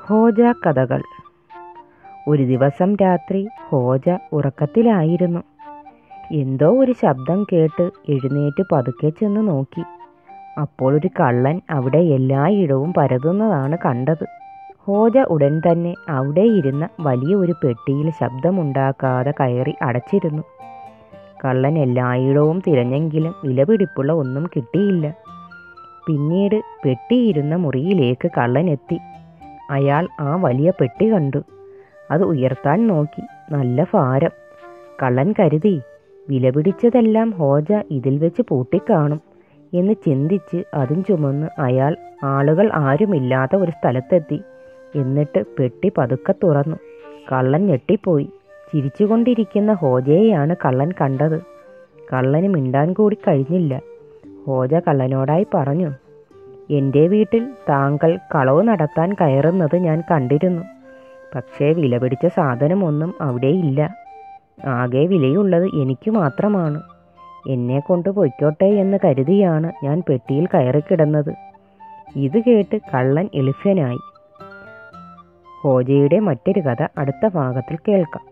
Hodja കഥകൾ ഒരു ദിവസം രാത്രി ഹോജ ഉറക്കത്തിലായിരുന്നു എന്തോ ഒരു ശബ്ദം കേട്ട് എഴുന്നേറ്റ് പതുക്കെ ചെന്ന് നോക്കി അപ്പോൾ ഒരു കള്ളൻ അവിടെ എല്ലായിടവും പരതുന്നതാണ് കണ്ടത് ഹോജ ഉടൻ തന്നെ അവിടെ ഇരുന്ന വലിയ ഒരു പെട്ടിയിൽ ശബ്ദമുണ്ടാക്കാതെ കയറി അടച്ചിരുന്നു കള്ളൻ എല്ലായിടവും തിരഞ്ഞെങ്കിലും വിലപിടിപ്പുള്ള ഒന്നും കിട്ടിയില്ല പിന്നീട് പെട്ടിയിരുന്ന മുറിയിലേക്ക് കള്ളൻ എത്തി അയാൾ ആ വലിയ പെട്ടി കണ്ടു അത് ഉയർത്താൻ നോക്കി നല്ല ഭാരം കള്ളൻ കരുതി വിലപിടിച്ചതെല്ലാം ഹോജ ഇതിൽ വെച്ച് പൂട്ടിക്കാണും എന്ന് ചിന്തിച്ച് അതും ചുമന്ന് അയാൾ ആളുകൾ ആരുമില്ലാത്ത ഒരു സ്ഥലത്തെത്തി എന്നിട്ട് പെട്ടി പതുക്കെ തുറന്നു കള്ളൻ ഞെട്ടിപ്പോയി ചിരിച്ചുകൊണ്ടിരിക്കുന്ന ഹോജയെയാണ് കള്ളൻ കണ്ടത് കള്ളന് മിണ്ടാൻ കൂടി കഴിഞ്ഞില്ല ഹോജ കള്ളനോടായി പറഞ്ഞു എൻ്റെ വീട്ടിൽ താങ്കൾ കളവ് നടത്താൻ കയറുന്നത് ഞാൻ കണ്ടിരുന്നു പക്ഷേ വിലപിടിച്ച സാധനമൊന്നും അവിടെയില്ല ആകെ വിലയുള്ളത് എനിക്ക് മാത്രമാണ് എന്നെ കൊണ്ട് പൊയ്ക്കോട്ടെ എന്ന് കരുതിയാണ് ഞാൻ പെട്ടിയിൽ കയറിക്കിടന്നത് ഇത് കേട്ട് കള്ളൻ എളിഫ്യനായി ഹോജയുടെ മറ്റൊരു കഥ അടുത്ത ഭാഗത്തിൽ കേൾക്കാം